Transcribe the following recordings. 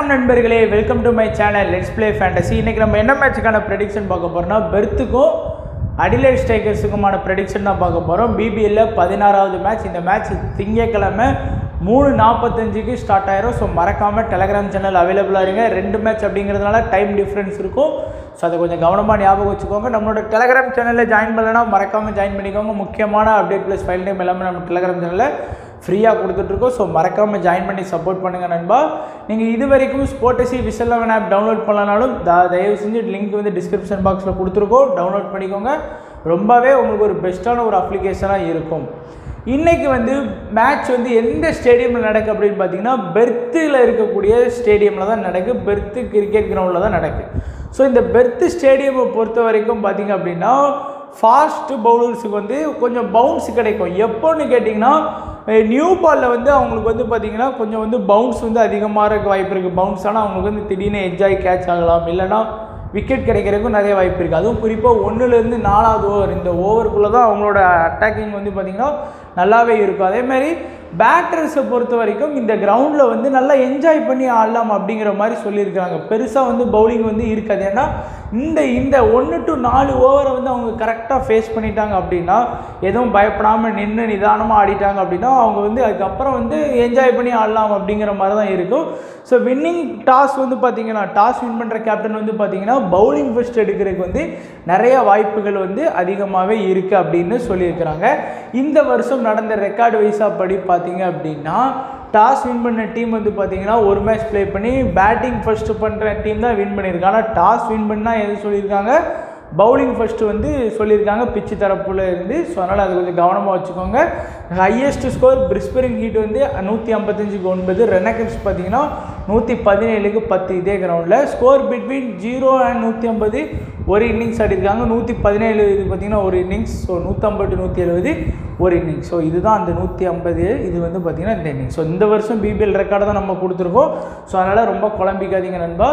வணக்கம் நண்பர்களே welcome to my channel let's play fantasy இன்னைக்கு நம்ம என்ன மேட்சுக்கான ப்ரெடிக்ஷன் பார்க்க போறோம்னா பெர்த்துக்கும் அடிலைட் ஸ்ட்ரைக்கர்ஸுக்குமான ப்ரெடிக்ஷன் தான் பார்க்க போகிறோம் பிபிஎல்ல பதினாறாவது மேட்ச் இந்த மேட்ச் திங்கக்கிழமை மூணு நாற்பத்தஞ்சுக்கு ஸ்டார்ட் ஆயிரும் ஸோ மறக்காமல் டெலகிராம் சேனல் அவைலபிளாக இருங்க ரெண்டு மேட்ச் அப்படிங்கிறதுனால டைம் டிஃப்ரென்ஸ் இருக்கும் ஸோ அதை கொஞ்சம் கவனமாக ஞாபகம் வச்சுக்கோங்க நம்மளோட டெலகிராம் சேனலில் ஜாயின் பண்ணலைன்னா மறக்காமல் ஜாயின் பண்ணிக்கோங்க முக்கியமான அப்டேட் ப்ளஸ் ஃபைல் டைம் எல்லாமே நம்ம டெலகிராம் சேனலில் ஃப்ரீயாக கொடுத்துட்ருக்கோம் ஸோ மறக்காமல் ஜாயின் பண்ணி சப்போர்ட் பண்ணுங்கள் நண்பா நீங்கள் இது வரைக்கும் ஸ்போர்டசி விசல் லெவன் ஆப் டவுன்லோட் பண்ணலனாலும் த- தயவு செஞ்சு லிங்க் வந்து டிஸ்கிரிப்ஷன் பாக்ஸில் கொடுத்துருக்கோம் டவுன்லோட் பண்ணிக்கோங்க ரொம்பவே உங்களுக்கு ஒரு பெஸ்ட்டான ஒரு அப்ளிகேஷனாக இருக்கும் இன்றைக்கி வந்து மேட்ச் வந்து எந்த ஸ்டேடியமில் நடக்கு அப்படின்னு பார்த்தீங்கன்னா பெர்த்தில் இருக்கக்கூடிய ஸ்டேடியமில் தான் நடக்கு பெர்த்து கிரிக்கெட் கிரவுண்டில் தான் நடக்கு ஸோ இந்த பெர்த்து ஸ்டேடியமை பொறுத்த வரைக்கும் பார்த்தீங்க அப்படின்னா ஃபாஸ்ட் பவுலர்ஸுக்கு வந்து கொஞ்சம் பவுன்ஸ் கிடைக்கும் எப்போன்னு கேட்டிங்கன்னா நியூ பாலில் வந்து அவங்களுக்கு வந்து பார்த்தீங்கன்னா கொஞ்சம் வந்து பவுன்ஸ் வந்து அதிகமாக இருக்க வாய்ப்பு இருக்குது பவுன்ஸ் ஆனால் அவங்களுக்கு வந்து திடீர்னு என்ஜாய் கேட்ச் ஆகலாம் இல்லைன்னா விக்கெட் கிடைக்கிறதுக்கும் நிறைய வாய்ப்பு இருக்குது அதுவும் குறிப்பாக ஒன்றுலேருந்து நாலாவது ஓவர் இந்த ஓவருக்குள்ளே தான் அவங்களோட அட்டாக்கிங் வந்து பார்த்திங்கன்னா நல்லாவே இருக்கும் அதே மாதிரி பேட்டர்ஸை பொறுத்த வரைக்கும் இந்த கிரவுண்டில் வந்து நல்லா என்ஜாய் பண்ணி ஆடலாம் அப்படிங்கிற மாதிரி சொல்லியிருக்காங்க பெருசாக வந்து பவுலிங் வந்து இருக்காது ஏன்னா இந்த இந்த ஒன்று டு நாலு ஓவரை வந்து அவங்க கரெக்டாக ஃபேஸ் பண்ணிட்டாங்க அப்படின்னா எதுவும் பயப்படாமல் நின்று நிதானமாக ஆடிட்டாங்க அப்படின்னா அவங்க வந்து அதுக்கப்புறம் வந்து என்ஜாய் பண்ணி ஆடலாம் அப்படிங்கிற மாதிரி தான் இருக்கும் ஸோ வின்னிங் டாஸ் வந்து பார்த்தீங்கன்னா டாஸ் வின் பண்ணுற கேப்டன் வந்து பார்த்தீங்கன்னா பவுலிங் ஃபர்ஸ்ட் எடுக்கிறதுக்கு வந்து நிறைய வாய்ப்புகள் வந்து அதிகமாகவே இருக்குது அப்படின்னு சொல்லியிருக்கிறாங்க இந்த வருஷம் நடந்த ரெக்கார்டு வைஸாக படி பார்த்தீங்க அப்படின்னா டாஸ் வின் பண்ண டீம் வந்து பார்த்தீங்கன்னா ஒரு மேட்ச் ப்ளே பண்ணி பேட்டிங் ஃபர்ஸ்ட் பண்ணுற டீம் தான் வின் பண்ணியிருக்கு ஆனால் டாஸ் வின் பண்ணால் எது சொல்லியிருக்காங்க பவுலிங் ஃபர்ஸ்ட்டு வந்து சொல்லியிருக்காங்க பிச்சு தரப்புல இருந்து ஸோ அதனால் அது கொஞ்சம் கவனமாக வச்சுக்கோங்க ஹையஸ்ட் ஸ்கோர் பிரிஸ்பரிங் ஹீட் வந்து நூற்றி ஐம்பத்தஞ்சுக்கு ஒன்பது ரெனக்கன்ஸ் பார்த்தீங்கன்னா நூற்றி பதினேழுக்கு பத்து இதே கிரவுண்டில் ஸ்கோர் பிட்வீன் ஜீரோ அண்ட் நூற்றி ஐம்பது ஒரு இன்னிங்ஸ் ஆடிருக்காங்க நூற்றி பதினேழு இது பார்த்தீங்கன்னா ஒரு இன்னிங்ஸ் ஸோ நூற்றம்பது நூற்றி எழுபது ஒரு இன்னிங்ஸ் ஸோ இதுதான் அந்த நூற்றி ஐம்பது இது வந்து பார்த்தீங்கன்னா இந்த இன்னிங்ஸ் ஸோ இந்த வருஷம் பிபிஎல் ரெக்கார்டை தான் நம்ம கொடுத்துருக்கோம் ஸோ அதனால் ரொம்ப குழம்பிக்காதீங்க நண்பா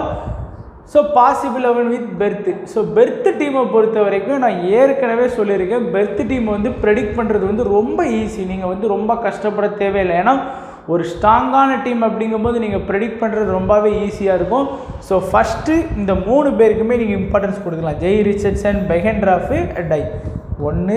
so possible eleven with Perth so Perth டீமை பொறுத்த வரைக்கும் நான் ஏற்கனவே சொல்லியிருக்கேன் பெர்த்து டீம் வந்து ப்ரெடிக்ட் பண்ணுறது வந்து ரொம்ப ஈஸி நீங்கள் வந்து ரொம்ப கஷ்டப்பட தேவையில்லை ஏன்னா ஒரு ஸ்ட்ராங்கான டீம் அப்படிங்கும்போது நீங்கள் ப்ரெடிக்ட் பண்ணுறது ரொம்பவே ஈஸியாக இருக்கும் ஸோ ஃபஸ்ட்டு இந்த மூணு பேருக்குமே நீங்கள் இம்பார்ட்டன்ஸ் கொடுக்கலாம் ஜெய் ரிச்சர்ட்சன் பெஹென்ட்ராஃபு டை ஒன்று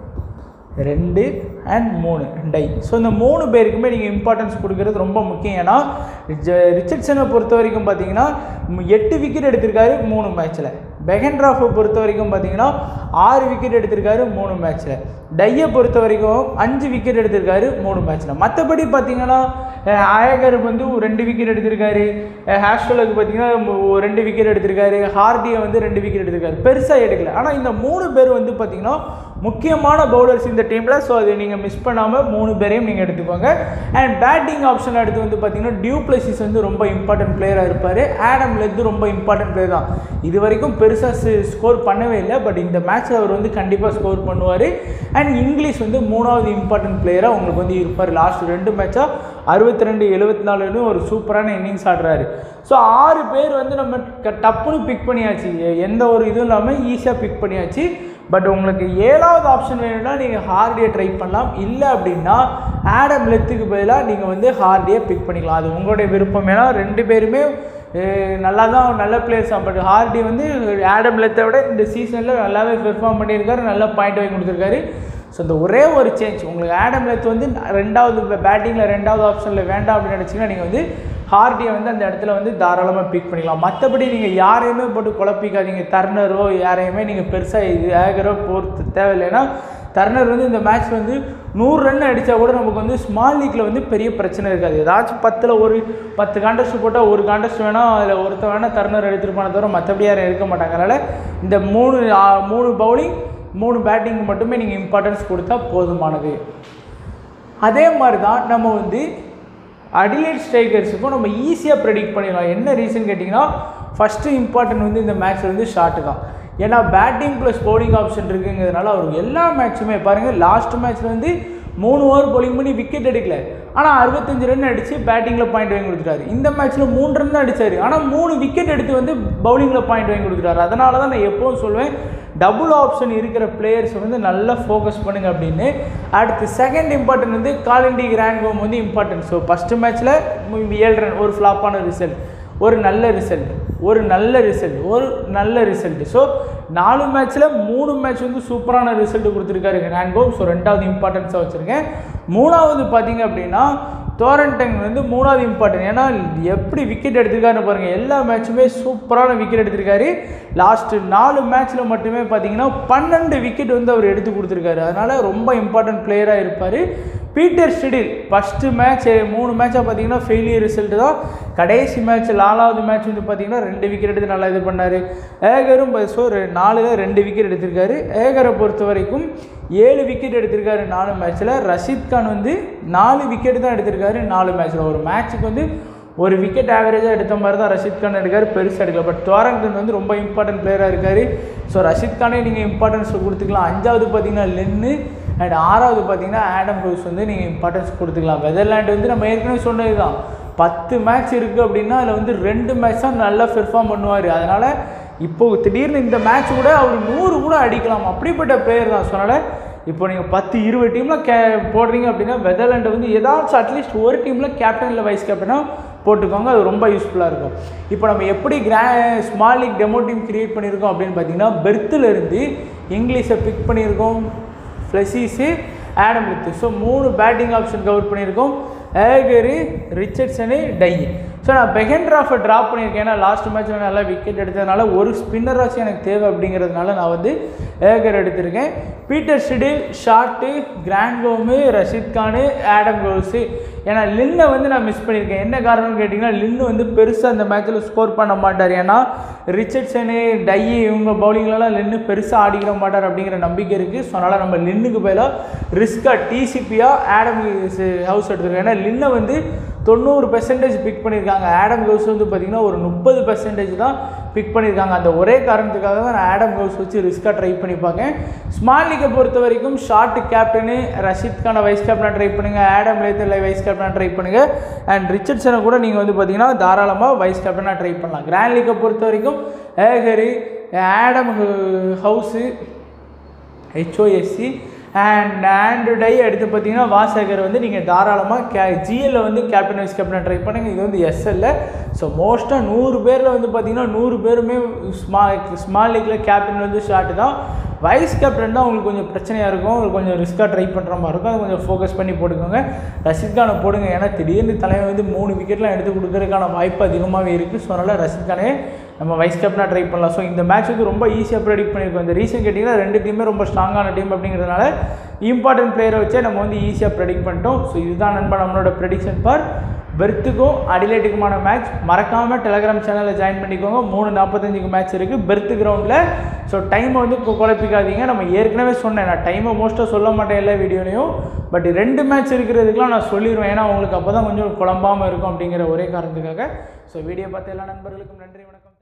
ரெண்டு அண்ட் மூணு டை ஸோ இந்த மூணு பேருக்குமே நீங்கள் இம்பார்ட்டன்ஸ் கொடுக்கறது ரொம்ப முக்கியம் ஏன்னா ஜ- ரிச்சர்ட்சனை பொறுத்த வரைக்கும் பார்த்தீங்கன்னா ம், எட்டு விக்கெட் எடுத்திருக்காரு மூணு மேட்ச்சில் பெகன்ட்ராஃபை பொறுத்த வரைக்கும் பார்த்தீங்கன்னா ஆறு விக்கெட் எடுத்திருக்காரு மூணு மேட்ச்சில் டையை பொறுத்த வரைக்கும் அஞ்சு விக்கெட் எடுத்திருக்காரு மூணு மேட்ச்சில் மற்றபடி பார்த்தீங்கன்னா அஹ், அயகர் வந்து ஒரு ரெண்டு விக்கெட் எடுத்திருக்காரு ஹேஷ்டலுக்கு பார்த்தீங்கன்னா மு- ஒரு ரெண்டு விக்கெட் எடுத்திருக்காரு ஹார்டியை வந்து ரெண்டு விக்கெட் எடுத்திருக்காரு பெருசாக எடுக்கல ஆனால் இந்த மூணு பேர் வந்து பார்த்தீங்கன்னா முக்கியமான பவுலர்ஸ் இந்த டீமில் ஸோ அது நீங்கள் மிஸ் பண்ணாமல் மூணு பேரையும் நீங்கள் எடுத்துக்கோங்க அண்ட் பேட்டிங் ஆப்ஷன் அடுத்து வந்து பார்த்தீங்கன்னா டியூப்ளசிஸ் வந்து ரொம்ப இம்பார்ட்டன்ட் பிளேயராக இருப்பார் ஆடம் லெத்து ரொம்ப இம்பார்ட்டன்ட் பிளேயர் தான் இது வரைக்கும் பெருசாக ஸ்கோர் பண்ணவே இல்லை பட் இந்த மேட்ச்சில் அவர் வந்து கண்டிப்பாக ஸ்கோர் பண்ணுவார் அண்ட் இங்கிலீஷ் வந்து மூணாவது இம்பார்ட்டன்ட் பிளேயராக உங்களுக்கு வந்து இருப்பார் லாஸ்ட் ரெண்டு மேட்சாக அறுபத்தி ரெண்டு எழுபத்தி நாலுன்னு ஒரு சூப்பரான இன்னிங்ஸ் ஆடுறாரு ஸோ ஆறு பேர் வந்து நம்ம க- டப்புன்னு பிக் பண்ணியாச்சு எ- எந்த ஒரு இதுவும் இல்லாமல் ஈஸியாக பிக் பண்ணியாச்சு பட் உங்களுக்கு ஏழாவது ஆப்ஷன் வேணும்னா நீங்கள் ஹார்டியை ட்ரை பண்ணலாம் இல்லை அப்படின்னா ஆடம் லெத்துக்கு பதிலாக நீங்கள் வந்து ஹார்டியை பிக் பண்ணிக்கலாம் அது உங்களுடைய விருப்பம் ஏன்னா ரெண்டு பேருமே அஹ், நல்லா தான் நல்ல பிளேயர்ஸ் தான் பட் ஹார்டி வந்து ஆடம் லெத்தை விட இந்த சீசனில் நல்லாவே பெர்ஃபார்ம் பண்ணியிருக்காரு நல்ல பாயிண்ட் வாங்கி கொடுத்துருக்காரு ஸோ இந்த ஒரே ஒரு சேஞ்ச் உங்களுக்கு ஆடம் லெத் வந்து ரெண்டாவது பேட்டிங்கில் ரெண்டாவது ஆப்ஷனில் வேண்டாம் அப்படின்னு நினச்சிங்கன்னா நீங்கள் வந்து ஹார்டியை வந்து அந்த இடத்துல வந்து தாராளமாக பிக் பண்ணிக்கலாம் மற்றபடி நீங்கள் யாரையுமே போட்டு குழப்பிக்காதீங்க டர்னரோ யாரையுமே நீங்கள் பெருசாக இது ஏகரோ போகிறது தேவையில்லைன்னா டர்னர் வந்து இந்த மேட்ச் வந்து நூறு ரன் அடித்தா கூட நமக்கு வந்து ஸ்மால் லீக்கில் வந்து பெரிய பிரச்சனை இருக்காது ஏதாச்சும் பத்தில் ஒரு பத்து காண்டஸ்ட் போட்டால் ஒரு காண்டஸ்ட் வேணால் அதில் ஒருத்தன் வேணால் டர்னர் எடுத்துருப்பான தவிர மற்றபடி யாரும் எடுக்க மாட்டாங்க அதனால் இந்த மூணு ஆ, மூணு பவுலிங் மூணு பேட்டிங் மட்டுமே நீங்கள் இம்பார்ட்டன்ஸ் கொடுத்தா போதுமானது அதே மாதிரி தான் நம்ம வந்து அடிலைட் ஸ்ட்ரைக்கர்ஸுக்கும் நம்ம ஈஸியாக ப்ரெடிக்ட் பண்ணிடலாம் என்ன ரீசன் கேட்டிங்கன்னா ஃபஸ்ட்டு இம்பார்ட்டன்ட் வந்து இந்த மேட்ச்சில் வந்து ஷாட்டு தான் ஏன்னா பேட்டிங் ப்ளஸ் bowling ஆப்ஷன் இருக்குங்கிறதுனால அவர் எல்லா மேட்ச்சுமே பாருங்கள் லாஸ்ட் மேட்ச்சில் வந்து மூணு ஓவர் bowling பண்ணி விக்கெட் எடுக்கல ஆனால் அறுபத்தஞ்சு ரன் அடித்து பேட்டிங்கில் பாயிண்ட் வாங்கி கொடுத்துட்டாரு இந்த மேட்ச்சில் மூணு ரன் தான் அடிச்சாரு ஆனால் மூணு விக்கெட் எடுத்து வந்து பவுலிங்கில் பாயிண்ட் வாங்கி கொடுத்துட்டாரு அதனால தான் நான் எப்பவும் சொல்லுவேன் டபுள் ஆப்ஷன் இருக்கிற பிளேயர்ஸ் வந்து நல்லா ஃபோக்கஸ் பண்ணுங்க அப்படின்னு அடுத்து செகண்ட் இம்பார்ட்டன்ட் வந்து காலிண்டி கிராண்ட்கோம் வந்து இம்பார்ட்டன்ட் ஸோ ஃபஸ்ட்டு மேட்ச்சில் ஏழு ரன் ஒரு ஃப்ளாப்பான ரிசல்ட் ஒரு நல்ல ரிசல்ட் ஒரு நல்ல ரிசல்ட் ஒரு நல்ல ரிசல்ட் ஸோ நாலு மேட்ச்சில் மூணு மேட்ச் வந்து சூப்பரான ரிசல்ட் கொடுத்துருக்காரு ரேங்கோ ஸோ ரெண்டாவது இம்பார்ட்டன்ஸாக வச்சுருக்கேன் மூணாவது பார்த்தீங்க அப்படின்னா டோரண்டங் வந்து மூணாவது இம்பார்ட்டன்ட் ஏன்னா எப்படி விக்கெட் எடுத்திருக்காருன்னு பாருங்கள் எல்லா மேட்சுமே சூப்பரான விக்கெட் எடுத்திருக்காரு லாஸ்ட்டு நாலு மேட்ச்சில் மட்டுமே பார்த்தீங்கன்னா பன்னெண்டு விக்கெட் வந்து அவர் எடுத்து கொடுத்துருக்காரு அதனால் ரொம்ப இம்பார்ட்டன்ட் பிளேயராக இருப்பார் பீட்டர் ஸ்டிடில் ஃபஸ்ட்டு மேட்ச் மூணு மேட்சாக பார்த்தீங்கன்னா ஃபெயிலியர் ரிசல்ட் தான் கடைசி மேட்ச் நாலாவது மேட்ச் வந்து பார்த்தீங்கன்னா ரெண்டு விக்கெட் எடுத்து நல்லா இது பண்ணார் ஏகரும் ஸோ நாலுல ரெண்டு விக்கெட் எடுத்திருக்காரு ஏகரை பொறுத்த வரைக்கும் ஏழு விக்கெட் எடுத்திருக்காரு நாலு மேட்ச்சில் ரஷீத் கான் வந்து நாலு விக்கெட் தான் எடுத்திருக்காரு நாலு மேட்ச்சில் ஒரு மேட்ச்சுக்கு வந்து ஒரு விக்கெட் ஆவரேஜாக எடுத்த மாதிரி தான் ரஷீத் கான் எடுக்காரு பெருசாக எடுக்கல பட் துவாரங்கன் வந்து ரொம்ப இம்பார்ட்டன்ட் பிளேயராக இருக்கார் ஸோ ரஷீத் கானே நீங்கள் இம்பார்ட்டன்ஸ் கொடுத்துக்கலாம் அஞ்சாவது பார்த்தீங்கன்னா லென்னு அண்ட் ஆறாவது பார்த்தீங்கன்னா ஆடம் ரோஸ் வந்து நீங்கள் இம்பார்ட்டன்ஸ் கொடுத்துக்கலாம் வெதர்லேண்ட் வந்து நம்ம ஏற்கனவே சொன்னது தான் பத்து மேட்ச் இருக்குது அப்படின்னா அதில் வந்து ரெண்டு மேட்ச் தான் நல்லா பெர்ஃபார்ம் பண்ணுவார் அதனால் இப்போது திடீர்னு இந்த மேட்ச் கூட அவர் நூறு கூட அடிக்கலாம் அப்படிப்பட்ட பிளேயர் தான் ஸோ அதனால் இப்போ நீங்கள் பத்து இருபது டீமில் கே போடுறீங்க அப்படின்னா வெதர்லேண்டை வந்து ஏதாச்சும் அட்லீஸ்ட் ஒரு டீமில் கேப்டன் இல்லை வைஸ் கேப்டனாக போட்டுக்கோங்க அது ரொம்ப யூஸ்ஃபுல்லாக இருக்கும் இப்போ நம்ம எப்படி கிரா small league demo team create பண்ணியிருக்கோம் அப்படின்னு பார்த்தீங்கன்னா பெர்த்தில் இருந்து இங்கிலீஷை பிக் பண்ணியிருக்கோம் ஃப்ளெசிஸு ஆடம் லித்து ஸோ மூணு பேட்டிங் ஆப்ஷன் கவர் பண்ணியிருக்கோம் ஏகரு ரிச்சர்ட்ஸனு டை ஸோ நான் பெஹென்ட்ராஃபை ட்ராப் பண்ணியிருக்கேன் ஏன்னா லாஸ்ட் மேட்ச்சில் நல்லா விக்கெட் எடுத்ததுனால ஒரு ஸ்பின்னராச்சும் எனக்கு தேவை அப்படிங்கிறதுனால நான் வந்து ஏகர் எடுத்திருக்கேன் Peter Siddle Short Grandhomme Rashid Khan Adam rose ஏன்னா லின்னை வந்து நான் மிஸ் பண்ணியிருக்கேன் என்ன காரணம்னு கேட்டிங்கன்னா லின்னு வந்து பெருசாக அந்த மேட்ச்சில் ஸ்கோர் பண்ண மாட்டார் ஏன்னா ரிச்சர்ட்ஸனு டை இவங்க பவுலிங்லலாம் லின்னு பெருசாக ஆடிக்கிற மாட்டார் அப்படிங்கிற நம்பிக்கை இருக்குது ஸோ அதனால் நம்ம லின்னுக்கு பதிலாக ரிஸ்க்காக டிசிபியாக ஆடம் ஹவுஸ் எடுத்துருக்கோம் ஏன்னா லின்னை வந்து தொண்ணூறு பெர்சன்டேஜ் பிக் பண்ணியிருக்காங்க ஆடம் கவுஸ் வந்து பார்த்திங்கன்னா ஒரு முப்பது பெர்சன்டேஜ் தான் பிக் பண்ணியிருக்காங்க அந்த ஒரே காரணத்துக்காக தான் நான் ஆடம் கவுஸ் வச்சு ரிஸ்க்காக ட்ரை பண்ணி பார்க்கேன் ஸ்மால் லீக்கை பொறுத்த வரைக்கும் ஷார்ட் கேப்டனு ரஷீத் கானை வைஸ் கேப்டனாக ட்ரை பண்ணுங்கள் ஆடம் லேத்தரில் வைஸ் கேப்டனாக ட்ரை பண்ணுங்கள் அண்ட் ரிச்சர்ட்ஸனை கூட நீங்கள் வந்து பார்த்தீங்கன்னா தாராளமாக வைஸ் கேப்டனாக ட்ரை பண்ணலாம் கிராண்ட் லீக்கை பொறுத்த வரைக்கும் ஏகரி Adam Hose HOSC and Andrew Tye அடுத்து பார்த்தீங்கன்னா வாசகர் வந்து நீங்கள் தாராளமாக கே ஜிஎல்ல வந்து கேப்டன் வைஸ் கேப்டன் ட்ரை பண்ணுங்கள் இது வந்து எஸ்எல்ல ஸோ மோஸ்ட்டாக நூறு பேரில் வந்து பார்த்தீங்கன்னா நூறு பேருமே ஸ்மா ஸ்மால் லீக்கில் கேப்டன் வந்து ஷார்ட் தான் வைஸ் கேப்டன் தான் உங்களுக்கு கொஞ்சம் பிரச்சனையாக இருக்கும் உங்களுக்கு கொஞ்சம் ரிஸ்க்காக ட்ரை பண்ணுற மாதிரி இருக்கும் அதை கொஞ்சம் ஃபோக்கஸ் பண்ணி போட்டுக்கோங்க ரஷீத் கானை போடுங்க ஏன்னா திடீர்னு தலைவன் வந்து மூணு விக்கெட்லாம் எடுத்து கொடுக்கறதுக்கான வாய்ப்பு அதிகமாகவே இருக்குது ஸோ அதனால் ரஷீத் கானே நம்ம வைஸ் கேப்டனாக ட்ரை பண்ணலாம் ஸோ இந்த மேட்ச் வந்து ரொம்ப ஈஸியாக ப்ரெடிக்ட் பண்ணியிருக்கோம் இந்த ரீசன் கேட்டிங்கன்னா ரெண்டு டீமே ரொம்ப ஸ்ட்ராங்கான டீம் அப்படிங்கிறதுனால இம்பார்ட்டன்ட் பிளேயரை வச்சே நம்ம வந்து ஈஸியாக ப்ரெடிக்ட் பண்ணிட்டோம் ஸோ இதுதான் நண்பா நம்மளோட ப்ரெடிக்ஷன் பார் பெர்த்துக்கும் அடிலேட்டுக்குமான மேட்ச் மறக்காமல் டெலகிராம் சேனலில் ஜாயின் பண்ணிக்கோங்க மூணு நாற்பத்தஞ்சுக்கு மேட்ச் இருக்குது பெர்த் கிரவுண்டில் ஸோ டைமை வந்து கு- குழப்பிக்காதீங்க நம்ம ஏற்கனவே சொன்னேன் நான் டைமை மோஸ்ட்டாக சொல்ல மாட்டேன் எல்லா வீடியோலையும் பட் ரெண்டு மேட்ச் இருக்கிறதுக்குலாம் நான் சொல்லிடுவேன் ஏன்னா உங்களுக்கு அப்போ தான் கொஞ்சம் குழம்பாமல் இருக்கும் அப்படிங்கிற ஒரே காரணத்துக்காக ஸோ வீடியோ பார்த்த எல்லா நண்பர்களுக்கும் நன்றி வணக்கம்